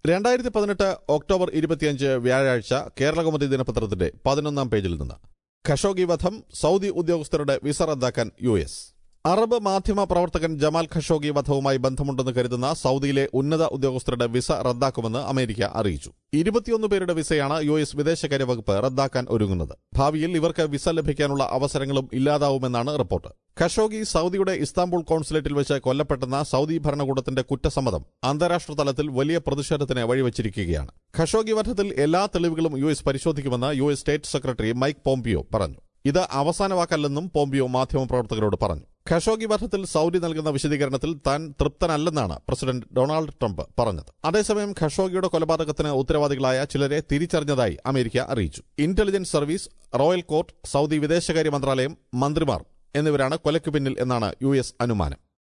രണ്ടായിരത്തി പതിനെട്ട് ഒക്ടോബർ ഇരുപത്തിയഞ്ച് വ്യാഴാഴ്ച കേരളകൗമുദി ദിനപത്രത്തിന്റെ പതിനൊന്നാം പേജിൽ നിന്ന് ഖഷോഗി വധം സൗദി ഉദ്യോഗസ്ഥരുടെ വിസ റദ്ദാക്കാൻ യു എസ് അറബ് മാധ്യമ പ്രവർത്തകൻ ജമാൽ ഖഷോഗി വധവുമായി ബന്ധമുണ്ടെന്ന് കരുതുന്ന സൗദിയിലെ ഉന്നത ഉദ്യോഗസ്ഥരുടെ വിസ റദ്ദാക്കുമെന്ന് അമേരിക്ക അറിയിച്ചു ഇരുപത്തിയൊന്ന് പേരുടെ വിസയാണ് യു എസ് വിദേശകാര്യ വകുപ്പ് റദ്ദാക്കാൻ ഒരുങ്ങുന്നത് ഭാവിയിൽ ഇവർക്ക് വിസ ലഭിക്കാനുള്ള അവസരങ്ങളും ഇല്ലാതാവുമെന്നാണ് റിപ്പോർട്ട് ഖഷോഗി സൗദിയുടെ ഇസ്താംബുൾ കോൺസുലേറ്റിൽ വെച്ച് കൊല്ലപ്പെട്ടെന്ന സൗദി ഭരണകൂടത്തിന്റെ കുറ്റസമ്മതം അന്താരാഷ്ട്ര തലത്തിൽ വലിയ പ്രതിഷേധത്തിന് വഴിവച്ചിരിക്കുകയാണ് ഖഷോഗി വധത്തിൽ എല്ലാ തെളിവുകളും യു എസ് പരിശോധിക്കുമെന്ന് U S state secretary Mike Pompeo പറഞ്ഞു ഇത് അവസാന വാക്കല്ലെന്നും പോംപിയോ മാധ്യമപ്രവർത്തകരോട് പറഞ്ഞു ഖഷോഗി വധത്തിൽ സൗദി നൽകുന്ന വിശദീകരണത്തിൽ താൻ തൃപ്തനല്ലെന്നാണ് പ്രസിഡന്റ് ഡൊണാൾഡ് ട്രംപ് പറഞ്ഞത് അതേസമയം ഖഷോഗിയുടെ കൊലപാതകത്തിന് ഉത്തരവാദികളായ ചിലരെ തിരിച്ചറിഞ്ഞതായി അമേരിക്ക അറിയിച്ചു ഇന്റലിജൻസ് സർവീസ് റോയൽ കോർട്ട് സൗദി വിദേശകാര്യ മന്ത്രാലയം മന്ത്രിമാർ എന്നിവരാണ് കൊലയ്ക്കു പിന്നിൽ എന്നാണ് യു എസ് അനുമാനം